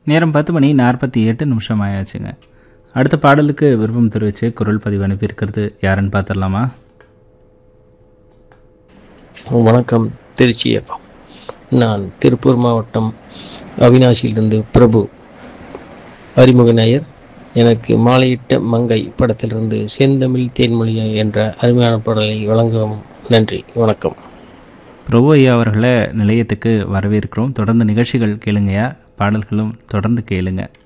நேரம் பத்து மணி நாற்பத்தி எட்டு நிமிஷம் ஆயாச்சுங்க அடுத்த பாடலுக்கு விருப்பம் தெரிவித்து குரல் பதிவு அனுப்பியிருக்கிறது யாருன்னு பார்த்துடலாமா வணக்கம் திருச்சி எஃப்எம் நான் திருப்பூர் மாவட்டம் அவினாசியிலிருந்து பிரபு அறிமுக நாயர் எனக்கு மாலையிட்ட மங்கை படத்திலிருந்து செந்தமிழ் தேன்மொழியா என்ற அருமையான பாடலை வழங்கவும் நன்றி வணக்கம் பிரபு ஐயா அவர்களை நிலையத்துக்கு வரவேற்கிறோம் தொடர்ந்து நிகழ்ச்சிகள் கேளுங்கயா பாடல்களும் தொடர்ந்து கேளுங்க